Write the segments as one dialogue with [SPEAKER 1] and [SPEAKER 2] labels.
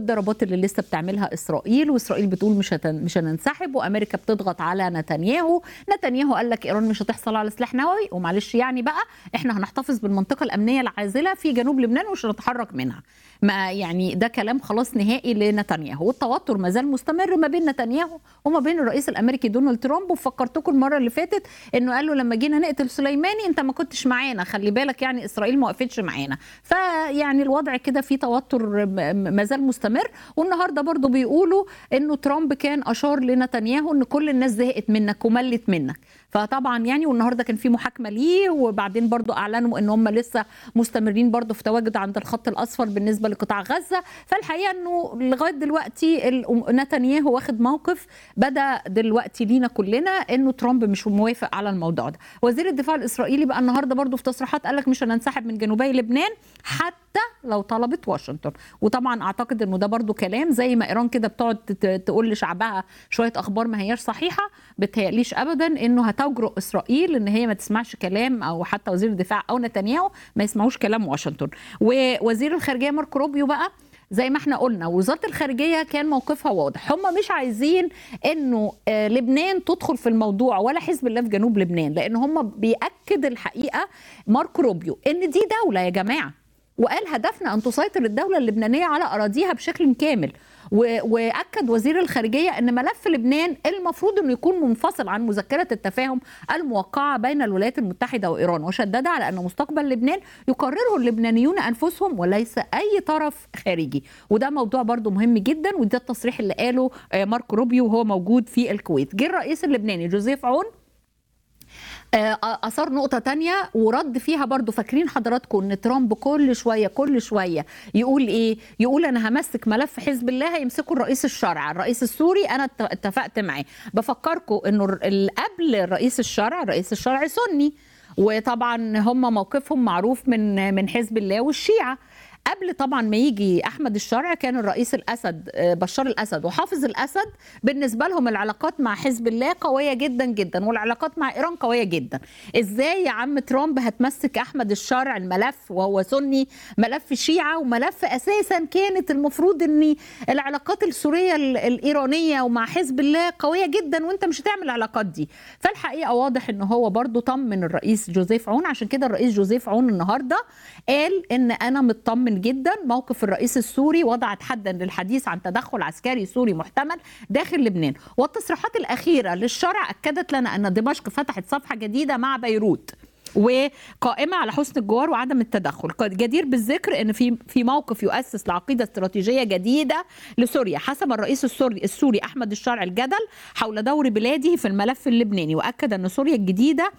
[SPEAKER 1] والضربات اللي لسه بتعملها اسرائيل واسرائيل بتقول مش هتن... مش هننسحب وامريكا بتضغط على نتنياهو نتنياهو قال لك ايران مش هتحصل على سلاح نووي ومعلش يعني بقى احنا هنحتفظ بالمنطقه الامنيه العازله في جنوب لبنان ومش هنتحرك منها ما يعني ده كلام خلاص نهائي لنتنياهو والتوتر ما زال مستمر ما بين نتنياهو وما بين الرئيس الامريكي دونالد ترامب وفكرتكم المره اللي فاتت انه قال له لما جينا نقتل سليماني انت ما كنتش معانا خلي بالك يعني اسرائيل ما وقفتش معانا فيعني الوضع كده في توتر ما زال مستمر والنهارده برضو بيقولوا انه ترامب كان اشار لنتنياهو ان كل الناس زهقت منك وملت منك فطبعا يعني والنهارده كان في محاكمه ليه وبعدين برضو اعلنوا ان هم لسه مستمرين برضو في تواجد عند الخط الاصفر بالنسبه لقطاع غزه فالحقيقه انه لغايه دلوقتي نتنياهو واخد موقف بدا دلوقتي لينا كلنا انه ترامب مش موافق على الموضوع ده وزير الدفاع الاسرائيلي بقى النهارده برضو في تصريحات قال لك مش هننسحب من جنوبي لبنان حتى لو طلبت واشنطن وطبعا اعتقد انه ده برضو كلام زي ما ايران كده بتقعد تقول لشعبها شويه اخبار ما هياش صحيحه بتهيأليش ابدا انه هتجرؤ اسرائيل ان هي ما تسمعش كلام او حتى وزير الدفاع او نتنياهو ما يسمعوش كلام واشنطن ووزير الخارجيه ماركو روبيو بقى زي ما احنا قلنا وزاره الخارجيه كان موقفها واضح هم مش عايزين انه لبنان تدخل في الموضوع ولا حزب الله في جنوب لبنان لان هم بياكد الحقيقه ماركو روبيو ان دي دوله يا جماعه وقال هدفنا ان تسيطر الدوله اللبنانيه على اراضيها بشكل كامل واكد وزير الخارجيه ان ملف لبنان المفروض انه يكون منفصل عن مذكره التفاهم الموقعه بين الولايات المتحده وايران وشدد على ان مستقبل لبنان يقرره اللبنانيون انفسهم وليس اي طرف خارجي وده موضوع برضو مهم جدا وده التصريح اللي قاله ماركو روبيو وهو موجود في الكويت جه الرئيس اللبناني جوزيف عون اثار نقطه تانية ورد فيها برضو فاكرين حضراتكم ان ترامب كل شويه كل شويه يقول ايه يقول انا همسك ملف حزب الله هيمسكه الرئيس الشرعي الرئيس السوري انا اتفقت معاه بفكركم انه قبل الرئيس الشرعي الرئيس الشرعي سني وطبعا هم موقفهم معروف من من حزب الله والشيعه قبل طبعا ما يجي احمد الشرع كان الرئيس الاسد بشار الاسد وحافظ الاسد بالنسبه لهم العلاقات مع حزب الله قويه جدا جدا والعلاقات مع ايران قويه جدا ازاي يا عم ترامب هتمسك احمد الشرع الملف وهو سني ملف شيعه وملف اساسا كانت المفروض ان العلاقات السوريه الايرانيه ومع حزب الله قويه جدا وانت مش هتعمل العلاقات دي فالحقيقه واضح ان هو برضو طمن الرئيس جوزيف عون عشان كده الرئيس جوزيف عون النهارده قال ان انا مطمن جدا موقف الرئيس السوري وضعت حدا للحديث عن تدخل عسكري سوري محتمل داخل لبنان والتصريحات الأخيرة للشرع أكدت لنا أن دمشق فتحت صفحة جديدة مع بيروت وقائمة على حسن الجوار وعدم التدخل جدير بالذكر ان في في موقف يؤسس لعقيده استراتيجيه جديده لسوريا حسب الرئيس السوري السوري احمد الشرع الجدل حول دور بلاده في الملف اللبناني واكد ان سوريا الجديده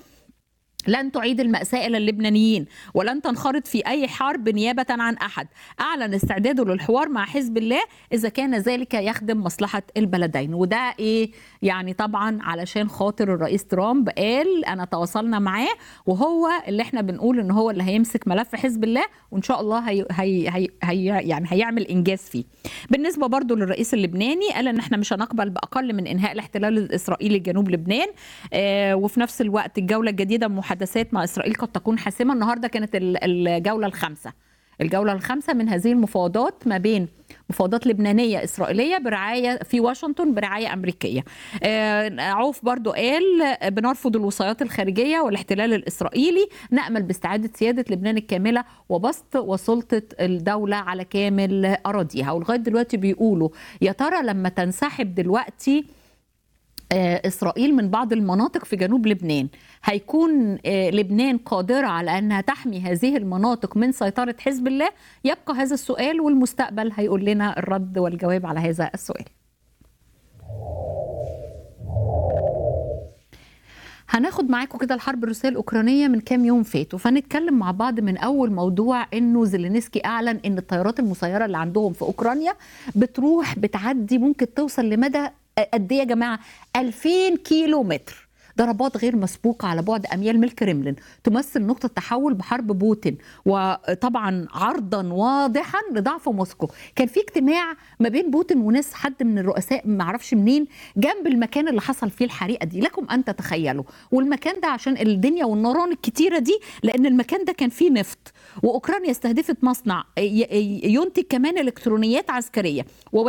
[SPEAKER 1] لن تعيد المأساة إلى اللبنانيين ولن تنخرط في أي حرب نيابة عن أحد أعلن استعداده للحوار مع حزب الله إذا كان ذلك يخدم مصلحة البلدين وده إيه يعني طبعا علشان خاطر الرئيس ترامب قال أنا تواصلنا معاه وهو اللي احنا بنقول إن هو اللي هيمسك ملف حزب الله وإن شاء الله هي هي هي هي يعني هيعمل إنجاز فيه بالنسبة برضو للرئيس اللبناني قال إن احنا مش هنقبل بأقل من إنهاء الاحتلال الإسرائيلي لجنوب لبنان آه وفي نفس الوقت الجولة الجديدة المحادثات مع اسرائيل قد تكون حاسمه النهارده كانت الجوله الخامسه الجوله الخامسه من هذه المفاوضات ما بين مفاوضات لبنانيه اسرائيليه برعايه في واشنطن برعايه امريكيه. عوف برضو قال بنرفض الوصايات الخارجيه والاحتلال الاسرائيلي، نامل باستعاده سياده لبنان الكامله وبسط وسلطه الدوله على كامل اراضيها، ولغايه دلوقتي بيقولوا يا ترى لما تنسحب دلوقتي اسرائيل من بعض المناطق في جنوب لبنان هيكون لبنان قادره على انها تحمي هذه المناطق من سيطره حزب الله يبقى هذا السؤال والمستقبل هيقول لنا الرد والجواب على هذا السؤال هناخد معاكم كده الحرب الروسيه الاوكرانيه من كام يوم فاتوا فنتكلم مع بعض من اول موضوع انه زيلينسكي اعلن ان الطيارات المسيره اللي عندهم في اوكرانيا بتروح بتعدي ممكن توصل لمدى قد ايه يا جماعه 2000 كيلو متر ضربات غير مسبوقه على بعد اميال من الكرملين تمثل نقطه تحول بحرب بوتين وطبعا عرضا واضحا لضعف موسكو كان في اجتماع ما بين بوتين وناس حد من الرؤساء ما اعرفش منين جنب المكان اللي حصل فيه الحريقه دي لكم ان تتخيلوا والمكان ده عشان الدنيا والنيران الكتيره دي لان المكان ده كان فيه نفط واوكرانيا استهدفت مصنع ي- ي- ينتج كمان الكترونيات عسكريه